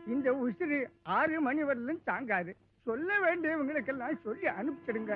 இந்த உசிறு ஆறு மணி வரலும் தாங்காது சொல்ல வேண்டியவங்களுக்கெல்லாம் சொல்லி அனுப்பிச்சிடுங்க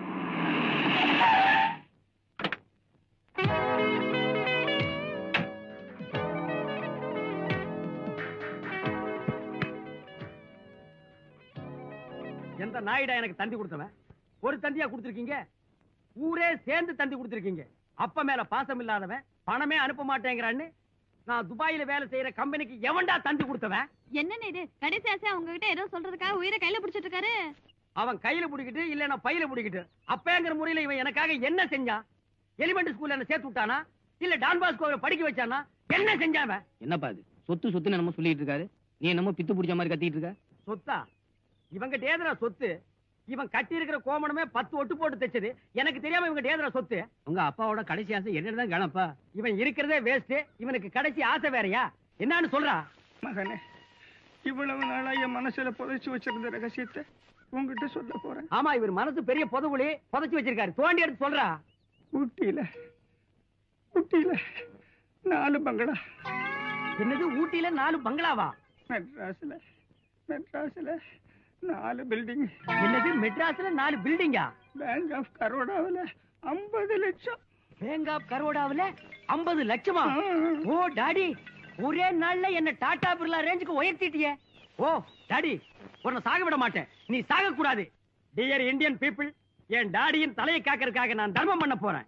எந்த நாயிடா எனக்கு தந்தி கொடுத்தவன் ஒரு தந்தியா கொடுத்திருக்கீங்க ஊரே சேர்ந்து தந்தி கொடுத்திருக்கீங்க அப்ப மேல பாசம் இல்லாதவன் பணமே அனுப்ப மாட்டேங்கிறான்னு நான் துபாயில வேலை செய்யற கம்பெனிக்கு எவன்டா தந்தி கொடுத்தவன் என்னன்னு இது கடைசி ஆசை உங்ககிட்ட ஏதோ சொல்றதுக்காக உயிரை கையில பிடிச்சிட்டு இருக்காரு அவன் கையில பிடிக்கிட்டு இல்ல நான் பையில பிடிக்கிட்டு அப்பங்கிற முறையில இவன் எனக்காக என்ன செஞ்சான் எலிமெண்ட் ஸ்கூல்ல என்ன சேர்த்து விட்டானா இல்ல டான் பாஸ்கோவை படிக்க வச்சானா என்ன செஞ்சான் அவன்? என்னப்பா இது சொத்து சொத்து என்னமோ சொல்லிட்டு இருக்காரு நீ என்னமோ பித்து பிடிச்ச மாதிரி கத்திட்டு இருக்க சொத்தா இவங்க டேதரா சொத்து இவன் கட்டி இருக்கிற கோமணமே பத்து ஒட்டு போட்டு தைச்சது எனக்கு தெரியாம இவங்க டேதரா சொத்து உங்க அப்பாவோட கடைசி ஆசை என்னதான் கணப்பா இவன் இருக்கிறதே வேஸ்ட் இவனுக்கு கடைசி ஆசை வேறயா என்னன்னு சொல்றா மகனே இவ்வளவு நாளா என் மனசுல புதைச்சு வச்சிருந்த ரகசியத்தை உங்ககிட்ட சொல்ல போறேன் ஆமா இவர் மனசு பெரிய புதவுளி புதைச்சு வச்சிருக்காரு தோண்டி எடுத்து சொல்றா ஊட்டியில ஊட்டியில நாலு பங்களா என்னது ஊட்டியில நாலு பங்களாவா மெட்ராஸ்ல மெட்ராஸ்ல நாலு பில்டிங் என்னது மெட்ராஸ்ல நாலு பில்டிங்கா பேங்க் ஆஃப் கரோடாவில் ஐம்பது லட்சம் பேங்க் ஆஃப் கரோடாவுல ஐம்பது லட்சமா ஓ டாடி ஒரே நாள்ல என்ன டாடா பிர்லா ரேஞ்சுக்கு உயர்த்திட்டியே ஓ டாடி உன்னை சாக விட மாட்டேன் நீ சாக கூடாது டியர் இந்தியன் பீப்புள் என் டாடியின் தலையை காக்கறதுக்காக நான் தர்மம் பண்ண போறேன்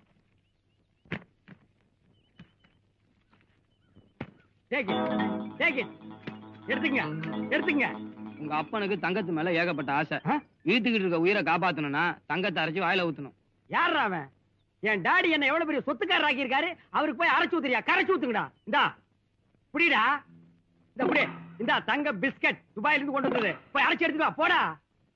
Take it. Take it. எடுத்துங்க எடுத்துங்க உங்க அப்பனுக்கு தங்கத்து மேல ஏகப்பட்ட ஆசை ஆ? இழுத்துக்கிட்டு இருக்க உயிரை காப்பாத்தணும்னா தங்கத்தை அரைச்சு வாயில ஊத்தணும் யார் அவன் என் டாடி என்ன எவ்வளவு பெரிய சொத்துக்காரர் ஆக்கியிருக்காரு அவருக்கு போய் அரைச்சு ஊத்துறியா கரைச்சு ஊத்துங்கடா இந்தா புடிடா இந்த புடி இந்தா தங்க பிஸ்கட் துபாயில இருந்து கொண்டு வந்தது போய் அரைச்சு எடுத்துட்டு வா போடா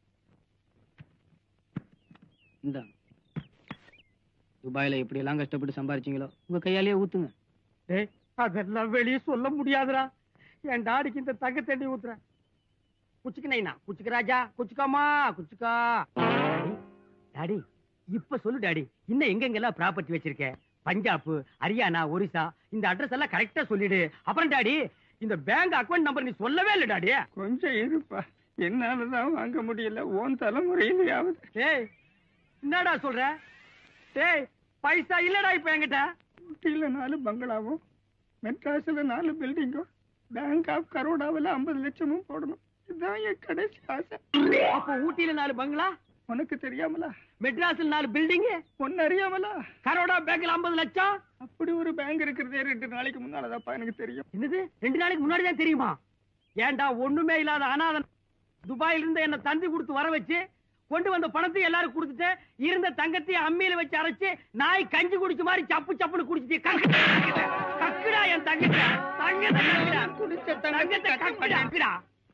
இந்த துபாயில எப்படி எல்லாம் கஷ்டப்பட்டு சம்பாரிச்சீங்களோ உங்க கையாலேயே ஊத்துங்க டேய் அதெல்லாம் வெளியே சொல்ல முடியாதுடா என் டாடிக்கு இந்த தங்க தண்ணி ஊத்துறேன் குச்சிக்கு நைனா குச்சிக்கு ராஜா குச்சிக்காமா குச்சிக்கா டாடி, டாடி இப்ப சொல்லு டாடி இன்னும் எங்கெங்கெல்லாம் ப்ராப்பர்ட்டி வச்சிருக்க பஞ்சாப் ஹரியானா ஒரிசா இந்த அட்ரஸ் எல்லாம் கரெக்டா சொல்லிடு அப்புறம் டாடி இந்த பேங்க் அக்கவுண்ட் நம்பர் நீ சொல்லவே இல்லை டாடி கொஞ்சம் இருப்பா என்னாலதான் வாங்க முடியல ஓன் தலைமுறையிலேயாவது டேய் என்னடா சொல்ற டேய் பைசா இல்லடா இப்ப என்கிட்ட ஊட்டியில நாலு பங்களாவும் மெட்ராஸ்ல நாலு பில்டிங்கும் பேங்க் ஆஃப் கரோடாவில் ஐம்பது லட்சமும் போடணும் இதுதான் என் கடைசி ஆசை அப்ப ஊட்டியில நாலு பங்களா உனக்கு தெரியாமலா மெட்ராஸ்ல நாலு பில்டிங் ஒன்னு அறியாமலா கரோடா பேங்க்ல ஐம்பது லட்சம் அப்படி ஒரு பேங்க் இருக்கிறதே ரெண்டு நாளைக்கு முன்னாலதாப்பா எனக்கு தெரியும் என்னது ரெண்டு நாளைக்கு முன்னாடி தான் தெரியுமா ஏன்டா ஒண்ணுமே இல்லாத அனாதன் துபாயில இருந்து என்ன தந்தி கொடுத்து வர வச்சு கொண்டு வந்த பணத்தை எல்லாரும் கொடுத்துட்டு இருந்த தங்கத்தையும் அம்மியில வச்சு அரைச்சு நாய் கஞ்சி குடிச்ச மாதிரி சப்பு சப்புன்னு குடிச்சிட்டு கக்கு- கக்குடா என் தங்கத்தை தங்கத்தை கக்குடா. குடிச்ச தங்கத்தை கக்குடா, கக்குடா.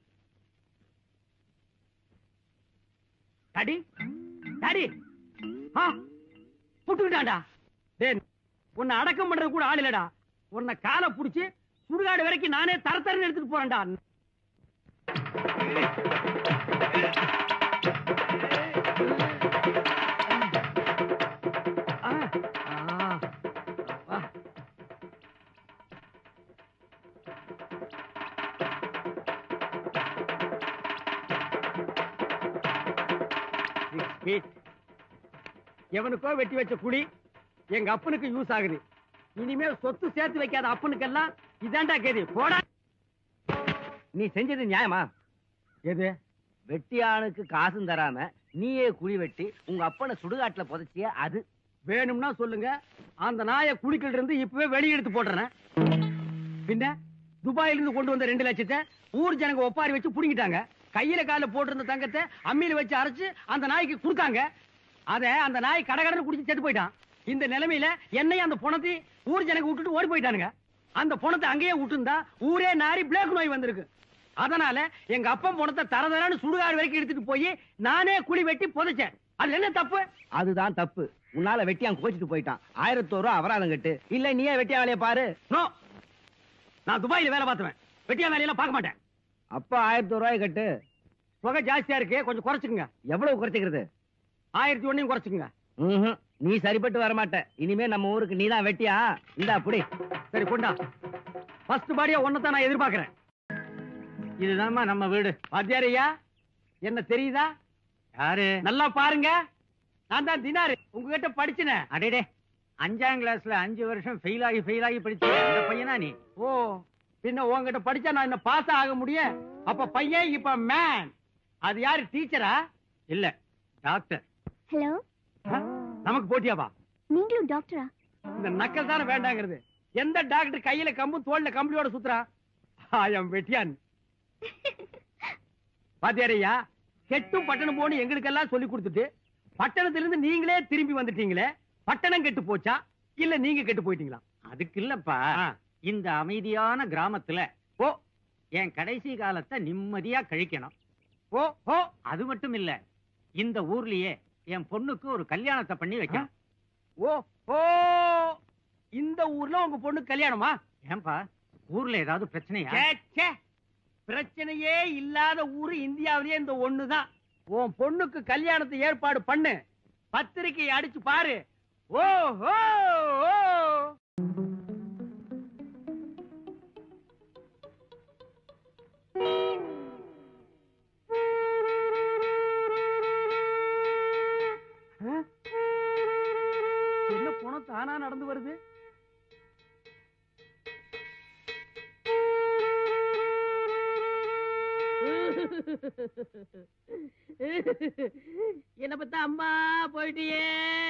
டாடி டாடி ஆ புட்டுக்கிட்டான்டா டேய் உன்னை அடக்கம் பண்றது கூட ஆள் இல்லடா உன்னை காலை புடிச்சு சுடுகாடு வரைக்கும் நானே தர தரன்னு எடுத்துட்டு போறேன்டா ஆ, ஆ, அப்பா. Six feet. எவனுக்கோ வெட்டி வச்ச குழி எங்க அப்பனுக்கு யூஸ் ஆகுது இனிமே சொத்து சேர்த்து வைக்காத அப்பனுக்கெல்லாம் இதாண்டா கேது போடா நீ செஞ்சது நியாயமா எது வெட்டியானுக்கு காசும் தராம நீயே குழி வெட்டி உங்க அப்பனை சுடுகாட்டுல புதைச்சிய அது வேணும்னா சொல்லுங்க அந்த நாயை குழிக்கிட்ட இருந்து இப்பவே வெளிய எடுத்து போடுறேன் பின்ன துபாயில இருந்து கொண்டு வந்த ரெண்டு லட்சத்தை ஊர் ஜனங்க ஒப்பாரி வச்சு புடுங்கிட்டாங்க கையில கால போட்டிருந்த தங்கத்தை அம்மியில வச்சு அரைச்சு அந்த நாய்க்கு கொடுத்தாங்க அத அந்த நாய் கடகடன்னு குடிச்சு செத்து போயிட்டான் இந்த நிலைமையில என்னையும் அந்த பணத்தை ஊர் ஜனங்க விட்டுட்டு ஓடி போயிட்டானுங்க அந்த பணத்தை அங்கேயே விட்டுருந்தா ஊரே நாரி பிளேக் நோய் வந்திருக்கு அதனால எங்க அப்பன் பணத்தை தரதரான்னு சுடுகாடு வரைக்கும் எடுத்துட்டு போய் நானே குழி வெட்டி புதைச்சேன் அதுல என்ன தப்பு அதுதான் தப்பு உன்னால வெட்டியான் கோச்சிட்டு போயிட்டான் ஆயிரத்தோரு ரூபா அபராதம் கட்டு இல்ல நீயே வெட்டியா வேலையை பாரு நோ நான் துபாயில வேலை பார்த்தவன் வெட்டியா வேலையெல்லாம் பார்க்க மாட்டேன் அப்ப ஆயிரத்தி ரூபாய் கட்டு புகை ஜாஸ்தியா இருக்கு கொஞ்சம் குறைச்சுக்குங்க எவ்வளவு குறைச்சிக்கிறது ஆயிரத்தி ஒன்னையும் குறைச்சுக்குங்க ம்ஹும். நீ சரிப்பட்டு வர மாட்ட இனிமே நம்ம ஊருக்கு நீதான் வெட்டியா இந்தா புடி சரி கொண்டா ஃபர்ஸ்ட் பாடியா ஒன்னதான் நான் எதிர்பார்க்கிறேன் இதுதாம்மா நம்ம வீடு வாத்தியாரையா என்ன தெரியுதா யாரு நல்லா பாருங்க நான் தான் தினாரு உங்ககிட்ட படிச்சினே அடேடே அஞ்சாம் கிளாஸ்ல அஞ்சு வருஷம் ஃபெயில் ஆகி ஃபெயில் ஆகி படிச்ச அந்த பையனா நீ ஓ பின்ன உங்ககிட்ட படிச்சா நான் என்ன பாஸ் ஆக முடியும் அப்ப பையன் இப்ப மேன் அது யாரு டீச்சரா இல்ல டாக்டர் ஹலோ நமக்கு போட்டியாப்பா நீங்களும் டாக்டரா இந்த நக்கல் தானே வேண்டாங்கிறது எந்த டாக்டர் கையில கம்பும் தோல்ல கம்பளியோட சுத்துறா ஆயம் வெட்டியான் பாத்தியாரையா கெட்டும் பட்டணம் போன்னு எங்களுக்கெல்லாம் சொல்லி கொடுத்துட்டு பட்டணத்துல இருந்து நீங்களே திரும்பி வந்துட்டீங்களே பட்டணம் கெட்டு போச்சா இல்ல நீங்க கெட்டு போயிட்டீங்களா அதுக்கு இல்லப்பா இந்த அமைதியான கிராமத்துல ஓ என் கடைசி காலத்தை நிம்மதியா கழிக்கணும் ஓ ஓ அது மட்டும் இல்ல இந்த ஊர்லயே என் பொண்ணுக்கு ஒரு கல்யாணத்தை பண்ணி வைக்கணும் ஓ ஓ இந்த ஊர்ல உங்க பொண்ணு கல்யாணமா ஏன்பா ஊர்ல ஏதாவது பிரச்சனையா ச்சே, ச்சே. பிரச்சனையே இல்லாத ஊரு இந்தியாவிலேயே இந்த ஒண்ணுதான் உன் பொண்ணுக்கு கல்யாணத்தை ஏற்பாடு பண்ணு பத்திரிக்கை அடிச்சு பாரு ஓ ஓ ஓ ஆ? என்ன பணம் தானா நடந்து வருது என்ன பத்தா அம்மா போயிட்டியே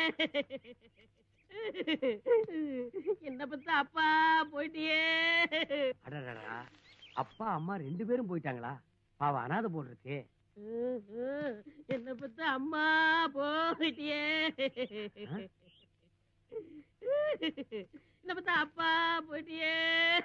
என்ன பத்தா அப்பா போயிட்டியே அடடடா அப்பா அம்மா ரெண்டு பேரும் போயிட்டாங்களா பாவ அனாதை போல் இருக்கு என்ன பத்தா அம்மா போயிட்டியே என்ன பத்தா அப்பா போயிட்டியே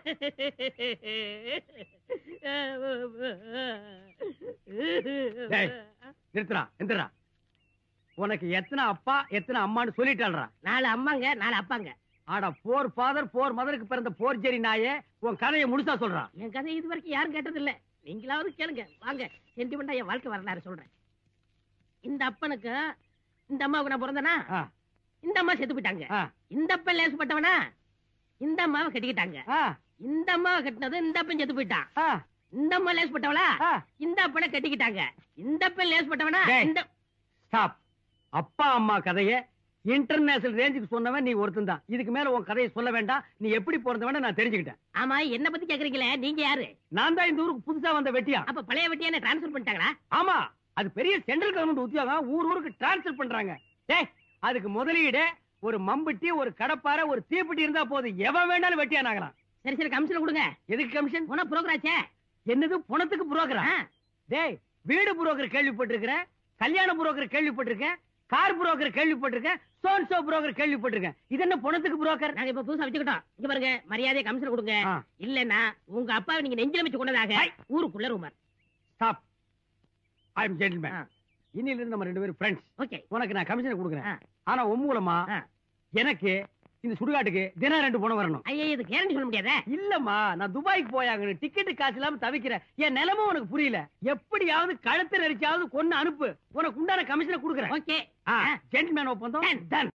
டேய். நிறுத்துறா எந்திரா உனக்கு எத்தனை அப்பா எத்தனை அம்மான்னு சொல்லிட்டாள்றா நாலு அம்மாங்க நாலு அப்பாங்க ஆட போர் ஃபாதர் போர் மதருக்கு பிறந்த போர் ஜெரி நாயே உன் கதையை முழுசா சொல்றான் என் கதை இது வரைக்கும் யாரும் கேட்டது இல்ல நீங்களாவது கேளுங்க வாங்க சென்டிமெண்டா என் வாழ்க்கை வரலாறு சொல்றேன் இந்த அப்பனுக்கு இந்த அம்மாவுக்கு நான் பிறந்தனா ஆ, இந்த அம்மா செத்து போயிட்டாங்க ஆ, இந்த அப்பன் லேசுப்பட்டவனா இந்த அம்மாவை கட்டிக்கிட்டாங்க ஆ, இந்த அம்மாவை கட்டினது இந்த அப்பன் செத்து போயிட்டான் ஆ, இந்த அம்மா லேசுப்பட்டவளா ஆ. இந்த அப்பனை கட்டிக்கிட்டாங்க இந்த அப்பன் லேசுப்பட்டவனா டேய். இந்த ஸ்டாப் அப்பா அம்மா கதைய இன்டர்நேஷனல் ரேஞ்சுக்கு சொன்னவன் நீ ஒருத்தன் தான் இதுக்கு மேல உன் கதையை சொல்ல வேண்டாம் நீ எப்படி பிறந்தவன நான் தெரிஞ்சுக்கிட்டேன் ஆமா என்ன பத்தி கேக்குறீங்களே நீங்க யாரு நான் தான் இந்த ஊருக்கு புதுசா வந்த வெட்டியா அப்ப பழைய வெட்டியான டிரான்ஸ்பர் பண்ணிட்டாங்களா ஆமா அது பெரிய சென்ட்ரல் கவர்மெண்ட் உத்தியோகம் ஊர் ஊருக்கு டிரான்ஸ்ஃபர் பண்றாங்க டேய் அதுக்கு முதலீடு ஒரு மம்பட்டி ஒரு கடப்பாரை ஒரு தீப்பெட்டி இருந்தா போதும் எவன் வேணாலும் வெட்டியானாகலாம் சரி சரி கமிஷன் கொடுங்க எதுக்கு கமிஷன் உன புரோக்கராச்சே என்னது பணத்துக்கு புரோக்கரா ஆ. டேய் வீடு புரோக்கர் கேள்விப்பட்டிருக்கிறேன் கல்யாண புரோக்கர் கேள்விப்பட்டிருக்கேன் கார் புரோக்கர் கேள்விப்பட்டிருக்கேன் சோன் சோ புரோக்கர் கேள்விப்பட்டிருக்கேன் இது என்ன பணத்துக்கு புரோக்கர் நாங்க இப்ப புதுசா வச்சுக்கிட்டோம் இங்க பாருங்க மரியாதை கமிஷன் கொடுங்க ஆ. இல்லன்னா உங்க அப்பாவை நீங்க நெஞ்சில வச்சு கொண்டதாக ஐ. ஊருக்குள்ள rumour stop I am gentleman ஆ. இன்னில இருந்து நம்ம ரெண்டு பேரும் ஃப்ரெண்ட்ஸ் ஓகே உனக்கு நான் கமிஷன் கொடுக்குறேன் ஆ. ஆனா உன் மூலமா ஆ. எனக்கு இந்த சுடுகாட்டுக்கு தினம் ரெண்டு பணம் வரணும் ஐயா இது கேரண்டி சொல்ல முடியாதே இல்லம்மா நான் துபாய்க்கு போயாங்கன்னு டிக்கெட் காசு இல்லாம தவிக்கிறேன் என் நிலைமை உனக்கு புரியல எப்படியாவது கழுத்தை நெரிச்சாவது கொன்னு அனுப்பு உனக்கு உண்டான கமிஷனை கொடுக்குறேன் ஓகே ஜென்டில்மேன் ஒப்பந்தம் Done. டன்